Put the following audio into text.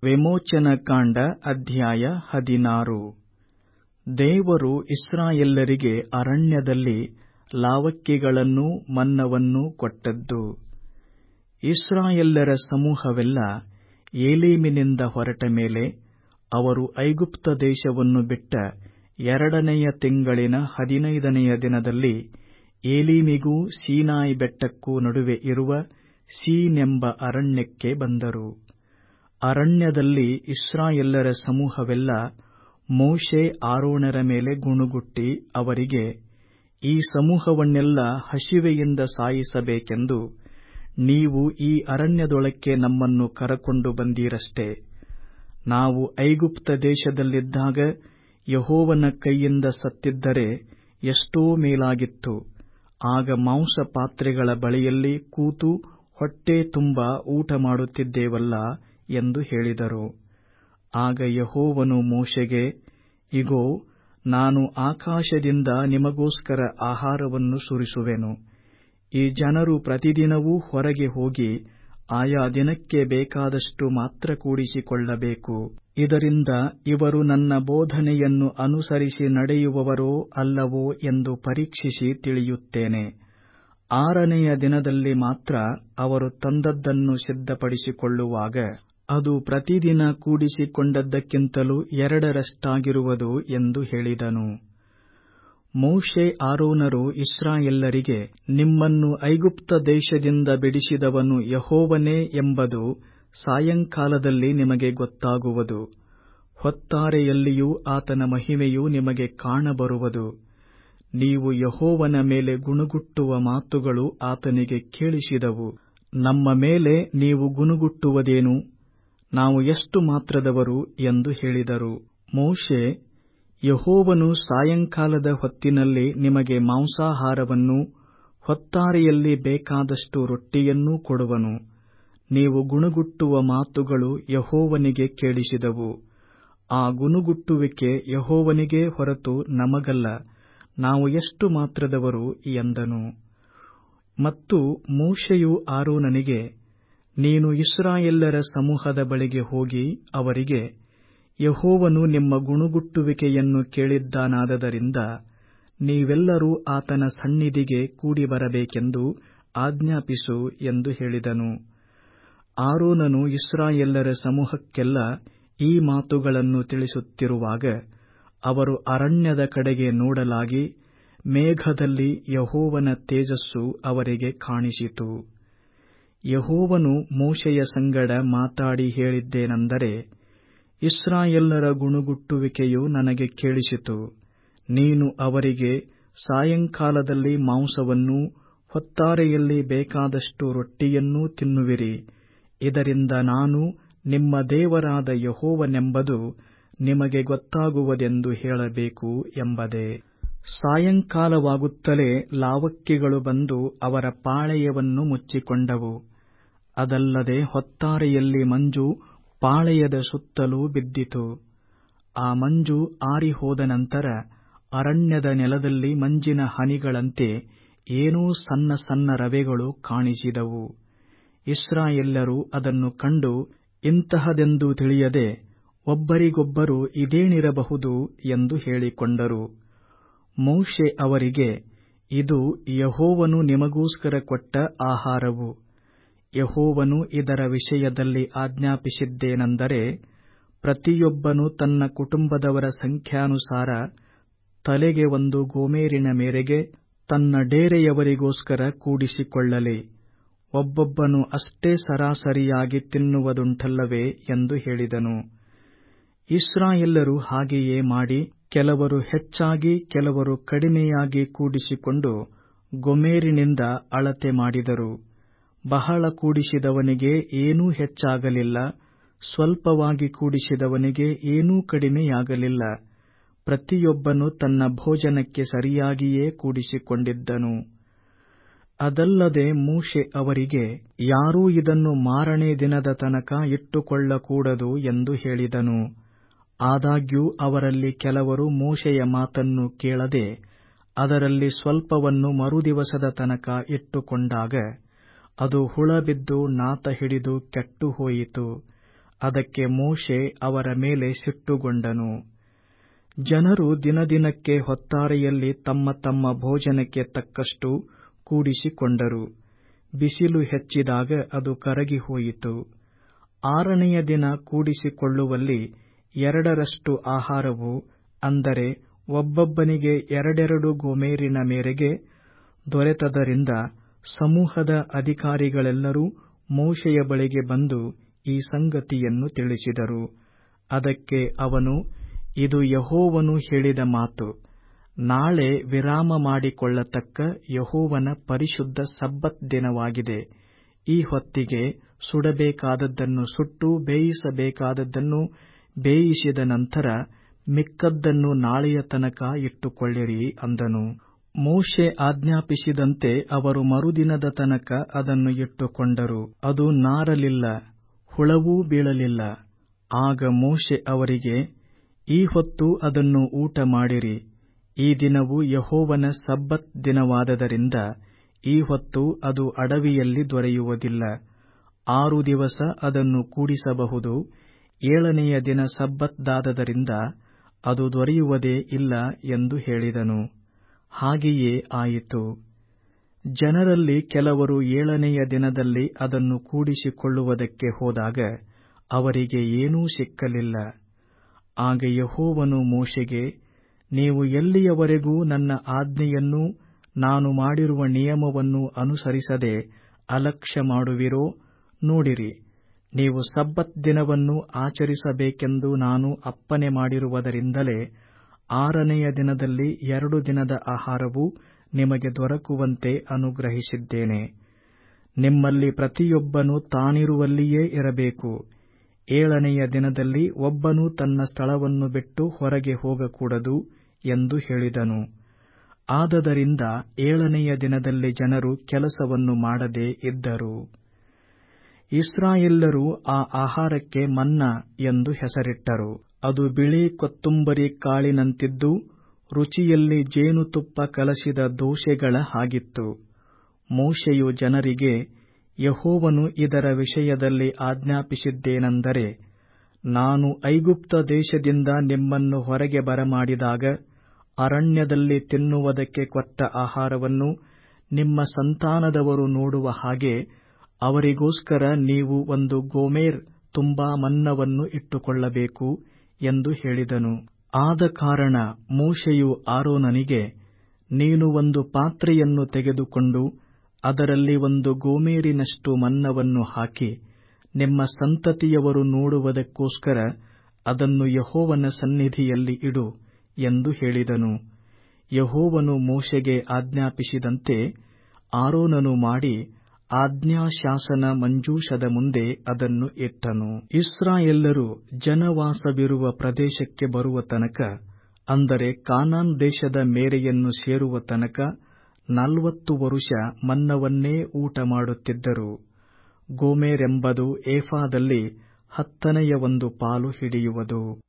ವಿಮೋಚನಕಾಂಡ ಅಧ್ಯಾಯ ಹದಿನಾರು ದೇವರು ಇಸ್ರಾಯೇಲ್ಯರಿಗೆ ಅರಣ್ಯದಲ್ಲಿ ಲಾವಕ್ಕಿಗಳನ್ನೂ ಮನ್ನವನ್ನೂ ಕೊಟ್ಟದ್ದು ಇಸ್ರಾಯೇಲ್ಯರ ಸಮೂಹವೆಲ್ಲ ಏಲೀಮಿನಿಂದ ಹೊರಟ ಮೇಲೆ ಅವರು ಐಗುಪ್ತ ದೇಶವನ್ನು ಬಿಟ್ಟ ಎರಡನೆಯ ತಿಂಗಳಿನ ಹದಿನೈದನೆಯ ದಿನದಲ್ಲಿ ಏಲೀಮಿಗೂ ಸೀನಾಯಿ ಬೆಟ್ಟಕ್ಕೂ ನಡುವೆ ಇರುವ ಸೀನೆಂಬ ಅರಣ್ಯಕ್ಕೆ ಬಂದರು ಅರಣ್ಯದಲ್ಲಿ ಇಸ್ರಾಯೇಲ್ಯರ ಸಮೂಹವೆಲ್ಲ ಮೋಶೆ ಆರೋನರ ಮೇಲೆ ಗುಣುಗುಟ್ಟಿ ಅವರಿಗೆ ಈ ಸಮೂಹವನ್ನೆಲ್ಲ ಹಸಿವೆಯಿಂದ ಸಾಯಿಸಬೇಕೆಂದು ನೀವು ಈ ಅರಣ್ಯದೊಳಕ್ಕೆ ನಮ್ಮನ್ನು ಕರಕೊಂಡು ಬಂದಿರಷ್ಟೆ ನಾವು ಐಗುಪ್ತ ದೇಶದಲ್ಲಿದ್ದಾಗ ಯೆಹೋವನ ಕೈಯಿಂದ ಸತ್ತಿದ್ದರೆ ಎಷ್ಟೋ ಮೇಲಾಗಿತ್ತು ಆಗ ಮಾಂಸ ಪಾತ್ರೆಗಳ ಬಳಿಯಲ್ಲಿ ಕೂತು ಹೊಟ್ಟೆ ತುಂಬಾ ಊಟ ಮಾಡುತ್ತಿದ್ದೇವಲ್ಲಾ ಎಂದು ಹೇಳಿದರು ಆಗ ಯೆಹೋವನು ಮೋಶೆಗೆ ಇಗೋ ನಾನು ಆಕಾಶದಿಂದ ನಿಮಗೋಸ್ಕರ ಆಹಾರವನ್ನು ಸುರಿಸುವೆನು ಈ ಜನರು ಪ್ರತಿದಿನವೂ ಹೊರಗೆ ಹೋಗಿ ಆಯಾ ದಿನಕ್ಕೆ ಬೇಕಾದಷ್ಟು ಮಾತ್ರ ಕೂಡಿಸಿಕೊಳ್ಳಬೇಕು ಇದರಿಂದ ಇವರು ನನ್ನ ಬೋಧನೆಯನ್ನು ಅನುಸರಿಸಿ ನಡೆಯುವವರೋ ಅಲ್ಲವೋ ಎಂದು ಪರೀಕ್ಷಿಸಿ ತಿಳಿಯುತ್ತೇನೆ ಆರನೆಯ ದಿನದಲ್ಲಿ ಮಾತ್ರ ಅವರು ತಂದದ್ದನ್ನು ಸಿದ್ಧಪಡಿಸಿಕೊಳ್ಳುವಾಗ ಅದು ಪ್ರತಿದಿನ ಕೂಡಿಸಿಕೊಂಡದ್ದಕ್ಕಿಂತಲೂ ಎರಡರಷ್ಟಾಗಿರುವುದು ಎಂದು ಹೇಳಿದನು ಮೋಶೆ ಆರೋನರು ಇಸ್ರಾಯೇಲ್ಯರಿಗೆ ನಿಮ್ಮನ್ನು ಐಗುಪ್ತ ದೇಶದಿಂದ ಬಿಡಿಸಿದವನು ಯೆಹೋವನೇ ಎಂಬುದು ಸಾಯಂಕಾಲದಲ್ಲಿ ನಿಮಗೆ ಗೊತ್ತಾಗುವುದು ಹೊತ್ತಾರೆಯಲ್ಲಿಯೂ ಆತನ ಮಹಿಮೆಯು ನಿಮಗೆ ಕಾಣಬರುವುದು ನೀವು ಯೆಹೋವನ ಮೇಲೆ ಗುಣುಗುಟ್ಟುವ ಮಾತುಗಳು ಆತನಿಗೆ ಕೇಳಿಸಿದವು ನಮ್ಮ ಮೇಲೆ ನೀವು ಗುಣುಗುಟ್ಟುವುದೇನು ನಾವು ಎಷ್ಟು ಮಾತ್ರದವರು ಎಂದು ಹೇಳಿದರು ಮೋಶೆ ಯೆಹೋವನು ಸಾಯಂಕಾಲದ ಹೊತ್ತಿನಲ್ಲಿ ನಿಮಗೆ ಮಾಂಸಾಹಾರವನ್ನೂ ಹೊತ್ತಾರೆಯಲ್ಲಿ ಬೇಕಾದಷ್ಟು ರೊಟ್ಟಿಯನ್ನೂ ಕೊಡುವನು ನೀವು ಗುಣುಗುಟ್ಟುವ ಮಾತುಗಳು ಯೆಹೋವನಿಗೆ ಕೇಳಿಸಿದವು ಆ ಗುಣುಗುಟ್ಟುವಿಕೆ ಯೆಹೋವನಿಗೇ ಹೊರತು ನಮಗಲ್ಲ ನಾವು ಎಷ್ಟು ಮಾತ್ರದವರು ಎಂದನು ಮತ್ತು ಮೋಶೆಯು ಆರೋನನಿಗೆ ನೀನು ಇಸ್ರಾಯೇಲ್ಯರ ಸಮೂಹದ ಬಳಿಗೆ ಹೋಗಿ ಅವರಿಗೆ ಯೆಹೋವನು ನಿಮ್ಮ ಗುಣುಗುಟ್ಟುವಿಕೆಯನ್ನು ಕೇಳಿದ್ದಾನಾದದರಿಂದ ನೀವೆಲ್ಲರೂ ಆತನ ಸನ್ನಿಧಿಗೆ ಕೂಡಿಬರಬೇಕೆಂದು ಆಜ್ಞಾಪಿಸು ಎಂದು ಹೇಳಿದನು ಆರೋನನು ಇಸ್ರಾಯೇಲ್ಯರ ಸಮೂಹಕ್ಕೆಲ್ಲ ಈ ಮಾತುಗಳನ್ನು ತಿಳಿಸುತ್ತಿರುವಾಗ ಅವರು ಅರಣ್ಯದ ಕಡೆಗೆ ನೋಡಲಾಗಿ ಮೇಘದಲ್ಲಿ ಯೆಹೋವನ ತೇಜಸ್ಸು ಅವರಿಗೆ ಕಾಣಿಸಿತು ಯೆಹೋವನು ಮೋಶೆಯ ಸಂಗಡ ಮಾತಾಡಿ ಹೇಳಿದ್ದೇನೆಂದರೆ ಇಸ್ರಾಯೇಲ್ಯರ ಗುಣುಗುಟ್ಟುವಿಕೆಯು ನನಗೆ ಕೇಳಿಸಿತು ನೀನು ಅವರಿಗೆ ಸಾಯಂಕಾಲದಲ್ಲಿ ಮಾಂಸವನ್ನೂ ಹೊತ್ತಾರೆಯಲ್ಲಿ ಬೇಕಾದಷ್ಟು ರೊಟ್ಟಿಯನ್ನೂ ತಿನ್ನುವಿರಿ ಇದರಿಂದ ನಾನು ನಿಮ್ಮ ದೇವರಾದ ಯೆಹೋವನೆಂಬುದು ನಿಮಗೆ ಗೊತ್ತಾಗುವುದೆಂದು ಹೇಳಬೇಕು ಎಂಬುದೇ ಸಾಯಂಕಾಲವಾಗುತ್ತಲೇ ಲಾವಕ್ಕಿಗಳು ಬಂದು ಅವರ ಪಾಳೆಯವನ್ನು ಮುಚ್ಚಿಕೊಂಡವು ಅದಲ್ಲದೆ ಹೊತ್ತಾರೆಯಲ್ಲಿ ಮಂಜು ಪಾಳೆಯದ ಸುತ್ತಲೂ ಬಿದ್ದಿತು ಆ ಮಂಜು ಆರಿಹೋದ ನಂತರ ಅರಣ್ಯದ ನೆಲದಲ್ಲಿ ಮಂಜಿನ ಹನಿಗಳಂತೆ ಏನೋ ಸಣ್ಣ ಸಣ್ಣ ರವೆಗಳು ಕಾಣಿಸಿದವು ಇಸ್ರಾಯೇಲ್ಯರು ಅದನ್ನು ಕಂಡು ಇಂತಹದೆಂದು ತಿಳಿಯದೆ ಒಬ್ಬರಿಗೊಬ್ಬರು ಇದೇನಿರಬಹುದು ಎಂದು ಹೇಳಿಕೊಂಡರು ಮೋಶೆ ಅವರಿಗೆ ಇದು ಯೆಹೋವನು ನಿಮಗೋಸ್ಕರ ಕೊಟ್ಟ ಆಹಾರವು ಯೆಹೋವನು ಇದರ ವಿಷಯದಲ್ಲಿ ಆಜ್ಞಾಪಿಸಿದ್ದೇನೆಂದರೆ ಪ್ರತಿಯೊಬ್ಬನು ತನ್ನ ಕುಟುಂಬದವರ ಸಂಖ್ಯಾನುಸಾರ ತಲೆಗೆ ಒಂದು ಗೋಮೇರಿನ ಮೇರೆಗೆ ತನ್ನ ಡೇರೆಯವರಿಗೋಸ್ಕರ ಕೂಡಿಸಿಕೊಳ್ಳಲಿ ಒಬ್ಬೊಬ್ಬನು ಅಷ್ಟೇ ಸರಾಸರಿಯಾಗಿ ತಿನ್ನುವುದುಂಟಲ್ಲವೇ ಎಂದು ಹೇಳಿದನು ಇಸ್ರಾಯೇಲ್ಯರು ಹಾಗೆಯೇ ಮಾಡಿ ಕೆಲವರು ಹೆಚ್ಚಾಗಿ ಕೆಲವರು ಕಡಿಮೆಯಾಗಿ ಕೂಡಿಸಿಕೊಂಡು ಗೊಮೇರಿನಿಂದ ಅಳತೆ ಮಾಡಿದರು ಬಹಳ ಕೂಡಿಸಿದವನಿಗೆ ಏನೂ ಹೆಚ್ಚಾಗಲಿಲ್ಲ ಸ್ವಲ್ಪವಾಗಿ ಕೂಡಿಸಿದವನಿಗೆ ಏನೂ ಕಡಿಮೆಯಾಗಲಿಲ್ಲ ಪ್ರತಿಯೊಬ್ಬನು ತನ್ನ ಭೋಜನಕ್ಕೆ ಸರಿಯಾಗಿಯೇ ಕೂಡಿಸಿಕೊಂಡಿದ್ದನು ಅದಲ್ಲದೆ ಮೋಶೆ ಅವರಿಗೆ ಯಾರೂ ಇದನ್ನು ಮಾರನೇ ದಿನದ ತನಕ ಇಟ್ಟುಕೊಳ್ಳಕೂಡದು ಎಂದು ಹೇಳಿದನು ಆದಾಗ್ಯೂ ಅವರಲ್ಲಿ ಕೆಲವರು ಮೋಶೆಯ ಮಾತನ್ನು ಕೇಳದೆ ಅದರಲ್ಲಿ ಸ್ವಲ್ಪವನ್ನು ಮರುದಿವಸದ ತನಕ ಇಟ್ಟುಕೊಂಡಾಗ ಅದು ಹುಳಬಿದ್ದು ನಾತ ಹಿಡಿದು ಕೆಟ್ಟು ಹೋಯಿತು ಅದಕ್ಕೆ ಮೋಶೆ ಅವರ ಮೇಲೆ ಸಿಟ್ಟುಗೊಂಡನು ಜನರು ದಿನದಿನಕ್ಕೆ ಹೊತ್ತಾರೆಯಲ್ಲಿ ತಮ್ಮ ತಮ್ಮ ಭೋಜನಕ್ಕೆ ತಕ್ಕಷ್ಟು ಕೂಡಿಸಿಕೊಂಡರು ಬಿಸಿಲು ಹೆಚ್ಚಿದಾಗ ಅದು ಕರಗಿ ಹೋಯಿತು ಆರನೆಯ ದಿನ ಕೂಡಿಸಿಕೊಳ್ಳುವಲ್ಲಿ ಎರಡರಷ್ಟು ಆಹಾರವು ಅಂದರೆ ಒಬ್ಬೊಬ್ಬನಿಗೆ ಎರಡೆರಡು ಗೋಮೇರಿನ ಮೇರೆಗೆ ದೊರೆತದರಿಂದ ಸಮೂಹದ ಅಧಿಕಾರಿಗಳೆಲ್ಲರೂ ಮೋಶೆಯ ಬಳಿಗೆ ಬಂದು ಈ ಸಂಗತಿಯನ್ನು ತಿಳಿಸಿದರು ಅದಕ್ಕೆ ಅವನು ಇದು ಯಹೋವನು ಹೇಳಿದ ಮಾತು ನಾಳೆ ವಿರಾಮ ಮಾಡಿಕೊಳ್ಳತಕ್ಕ ಯಹೋವನ ಪರಿಶುದ್ಧ ಸಬ್ಬತ್ ದಿನವಾಗಿದೆ ಈ ಹೊತ್ತಿಗೆ ಸುಡಬೇಕಾದದ್ದನ್ನು ಸುಟ್ಟು ಬೇಯಿಸಬೇಕಾದದ್ದನ್ನು ಬೇಯಿಸಿದ ನಂತರ ಮಿಕ್ಕದ್ದನ್ನು ನಾಳೆಯ ತನಕ ಇಟ್ಟುಕೊಳ್ಳಿರಿ ಅಂದನು ಮೋಶೆ ಆಜ್ಞಾಪಿಸಿದಂತೆ ಅವರು ಮರುದಿನದ ತನಕ ಅದನ್ನು ಇಟ್ಟುಕೊಂಡರು ಅದು ನಾರಲಿಲ್ಲ ಹುಳವೂ ಬೀಳಲಿಲ್ಲ ಆಗ ಮೋಶೆ ಅವರಿಗೆ ಈ ಹೊತ್ತು ಅದನ್ನು ಊಟ ಮಾಡಿರಿ ಈ ದಿನವು ಯಹೋವನ ಸಬ್ಬತ್ ದಿನವಾದದರಿಂದ ಈ ಹೊತ್ತು ಅದು ಅಡವಿಯಲ್ಲಿ ದೊರೆಯುವುದಿಲ್ಲ ಆರು ದಿವಸ ಅದನ್ನು ಕೂಡಿಸಬಹುದು ಏಳನೆಯ ದಿನ ಸಬ್ಬತ್ತಾದದರಿಂದ ಅದು ದೊರೆಯುವುದೇ ಇಲ್ಲ ಎಂದು ಹೇಳಿದನು ಹಾಗೆಯೇ ಆಯಿತು ಜನರಲ್ಲಿ ಕೆಲವರು ಏಳನೆಯ ದಿನದಲ್ಲಿ ಅದನ್ನು ಕೂಡಿಸಿಕೊಳ್ಳುವುದಕ್ಕೆ ಹೋದಾಗ ಅವರಿಗೆ ಏನೂ ಸಿಕ್ಕಲಿಲ್ಲ ಆಗ ಯಹೋವನು ಮೋಶೆಗೆ ನೀವು ಎಲ್ಲಿಯವರೆಗೂ ನನ್ನ ಆಜ್ಞೆಯನ್ನೂ ನಾನು ಮಾಡಿರುವ ನಿಯಮವನ್ನು ಅನುಸರಿಸದೆ ಅಲಕ್ಷ್ಯ ಮಾಡುವಿರೋ ನೋಡಿರಿ ನೀವು ಸಬ್ಬತ್ ದಿನವನ್ನು ಆಚರಿಸಬೇಕೆಂದು ನಾನು ಅಪ್ಪನೆ ಮಾಡಿರುವುದರಿಂದಲೇ ಆರನೆಯ ದಿನದಲ್ಲಿ ಎರಡು ದಿನದ ಆಹಾರವು ನಿಮಗೆ ದೊರಕುವಂತೆ ಅನುಗ್ರಹಿಸಿದ್ದೇನೆ ನಿಮ್ಮಲ್ಲಿ ಪ್ರತಿಯೊಬ್ಬನು ತಾನಿರುವಲ್ಲಿಯೇ ಇರಬೇಕು ಏಳನೆಯ ದಿನದಲ್ಲಿ ಒಬ್ಬನೂ ತನ್ನ ಸ್ಥಳವನ್ನು ಬಿಟ್ಟು ಹೊರಗೆ ಹೋಗಕೂಡದು ಎಂದು ಹೇಳಿದನು ಆದದರಿಂದ ಏಳನೆಯ ದಿನದಲ್ಲಿ ಜನರು ಕೆಲಸವನ್ನು ಮಾಡದೇ ಇದ್ದರು ಇಸ್ರಾಯೇಲ್ಯರು ಆ ಆಹಾರಕ್ಕೆ ಮನ್ನಾ ಎಂದು ಹೆಸರಿಟ್ಟರು ಅದು ಬಿಳಿ ಕೊತ್ತುಂಬರಿ ಕಾಳಿನಂತಿದ್ದು ರುಚಿಯಲ್ಲಿ ಜೇನುತುಪ್ಪ ಕಲಸಿದ ದೋಸೆಗಳ ಹಾಗಿತ್ತು ಮೋಶೆಯು ಜನರಿಗೆ ಯಹೋವನು ಇದರ ವಿಷಯದಲ್ಲಿ ಆಜ್ಞಾಪಿಸಿದ್ದೇನೆಂದರೆ ನಾನು ಐಗುಪ್ತ ದೇಶದಿಂದ ನಿಮ್ಮನ್ನು ಹೊರಗೆ ಬರಮಾಡಿದಾಗ ಅರಣ್ಯದಲ್ಲಿ ತಿನ್ನುವುದಕ್ಕೆ ಕೊಟ್ಟ ಆಹಾರವನ್ನು ನಿಮ್ಮ ಸಂತಾನದವರು ನೋಡುವ ಹಾಗೆ ಅವರಿಗೋಸ್ಕರ ನೀವು ಒಂದು ಗೋಮೇರ್ ತುಂಬಾ ಮನ್ನವನ್ನು ಇಟ್ಟುಕೊಳ್ಳಬೇಕು ಎಂದು ಹೇಳಿದನು ಆದ ಕಾರಣ ಮೋಶೆಯು ಆರೋನನಿಗೆ ನೀನು ಒಂದು ಪಾತ್ರೆಯನ್ನು ತೆಗೆದುಕೊಂಡು ಅದರಲ್ಲಿ ಒಂದು ಗೋಮೇರಿನಷ್ಟು ಮನ್ನವನ್ನು ಹಾಕಿ ನಿಮ್ಮ ಸಂತತಿಯವರು ನೋಡುವುದಕ್ಕೋಸ್ಕರ ಅದನ್ನು ಯಹೋವನ ಸನ್ನಿಧಿಯಲ್ಲಿ ಇಡು ಎಂದು ಹೇಳಿದನು ಯಹೋವನು ಮೋಶೆಗೆ ಆಜ್ಞಾಪಿಸಿದಂತೆ ಆರೋನನು ಮಾಡಿ ಆಜ್ಞಾಶಾಸನ ಮಂಜೂಷದ ಮುಂದೆ ಅದನ್ನು ಇಟ್ಟನು ಇಸ್ರಾಯೇಲ್ಯರು ಜನವಾಸವಿರುವ ಪ್ರದೇಶಕ್ಕೆ ಬರುವ ತನಕ ಅಂದರೆ ಕಾನಾನ್ ದೇಶದ ಮೇರೆಯನ್ನು ಸೇರುವ ತನಕ ನಲ್ವತ್ತು ವರುಷ ಮನ್ನವನ್ನೇ ಊಟ ಮಾಡುತ್ತಿದ್ದರು ಗೋಮೆರೆಂಬುದು ಏಫಾದಲ್ಲಿ ಹತ್ತನೆಯ ಒಂದು ಪಾಲು ಹಿಡಿಯುವುದು